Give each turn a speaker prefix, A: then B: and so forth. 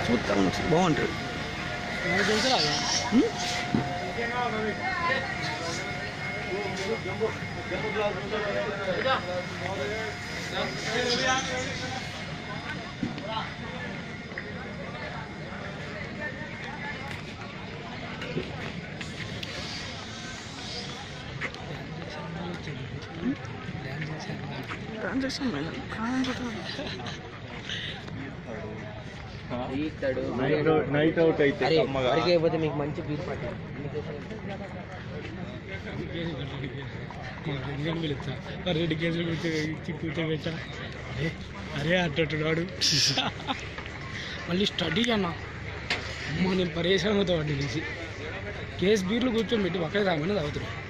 A: చూస్తాం ఒకసారి బాగుంటుంది ఉమ్? డాన్స్ చేస్తాం మేడం
B: నైట్ అవుట్ అయితే
C: అరే
B: అమ్మగా.
C: అడిగి అయిపోతే మీకు మంచి బీర్ పార్టీ
D: రెండు కేజీలు కూర్చో కూర్చోబెట్టా అరే అరే అట్టట్టున్నాడు మళ్ళీ స్టడీ అన్న అమ్మో నేను పరేషాన్ అవుతా వాడిని చూసి కేసు బీర్లు కూర్చొని పెట్టి ఒక్కడే తాగమని తాగుతున్నాడు